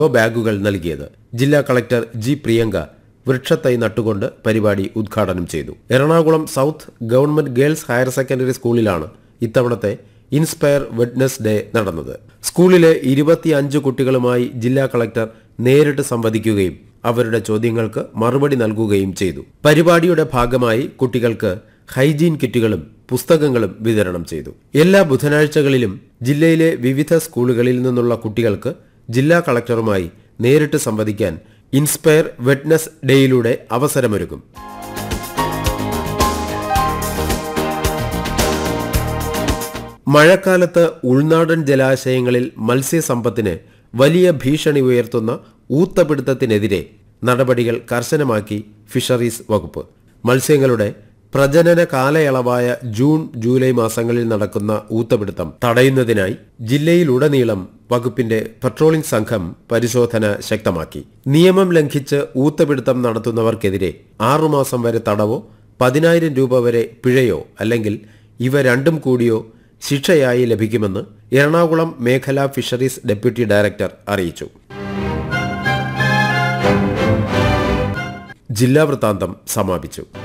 ബാഗുകൾ നൽകിയത് ജില്ലാ കളക്ടർ ജി പ്രിയങ്ക വൃക്ഷത്തൈ നട്ടുകൊണ്ട് പരിപാടി ഉദ്ഘാടനം ചെയ്തു Ernakulam south government girls higher secondary സ്കൂളിലാണ് ഇത്തവണത്തെ ഇൻസ്പയർ വെഡ്നസ് ഡേ നടന്നത് സ്കൂളിലെ ഇരുപത്തിയഞ്ച് കുട്ടികളുമായി ജില്ലാ കളക്ടർ നേരിട്ട് സംവദിക്കുകയും അവരുടെ ചോദ്യങ്ങൾക്ക് മറുപടി നൽകുകയും ചെയ്തു പരിപാടിയുടെ ഭാഗമായി കുട്ടികൾക്ക് ഹൈജീൻ കിറ്റുകളും പുസ്തകങ്ങളും വിതരണം ചെയ്തു എല്ലാ ബുധനാഴ്ചകളിലും ജില്ലയിലെ വിവിധ സ്കൂളുകളിൽ നിന്നുള്ള കുട്ടികൾക്ക് ജില്ലാ കളക്ടറുമായി നേരിട്ട് സംവദിക്കാൻ ഇൻസ്പയർ വെറ്റ്നസ് ഡേയിലൂടെ അവസരമൊരുക്കും മഴക്കാലത്ത് ഉൾനാടൻ ജലാശയങ്ങളിൽ മത്സ്യസമ്പത്തിന് വലിയ ഭീഷണി ഉയർത്തുന്ന ഊത്തപിടുത്തത്തിനെതിരെ നടപടികൾ കർശനമാക്കി ഫിഷറീസ് വകുപ്പ് മത്സ്യങ്ങളുടെ പ്രജനന കാലയളവായ ജൂൺ ജൂലൈ മാസങ്ങളിൽ നടക്കുന്ന ഊത്തപിടുത്തം തടയുന്നതിനായി ജില്ലയിലുടനീളം വകുപ്പിന്റെ പട്രോളിംഗ് സംഘം പരിശോധന ശക്തമാക്കി നിയമം ലംഘിച്ച് ഊത്തപിടുത്തം നടത്തുന്നവർക്കെതിരെ ആറുമാസം വരെ തടവോ പതിനായിരം രൂപ വരെ പിഴയോ അല്ലെങ്കിൽ ഇവ രണ്ടും കൂടിയോ ശിക്ഷയായി ലഭിക്കുമെന്ന് എറണാകുളം മേഖലാ ഫിഷറീസ് ഡെപ്യൂട്ടി ഡയറക്ടർ അറിയിച്ചു ജില്ലാ വൃത്താന്തം സമാപിച്ചു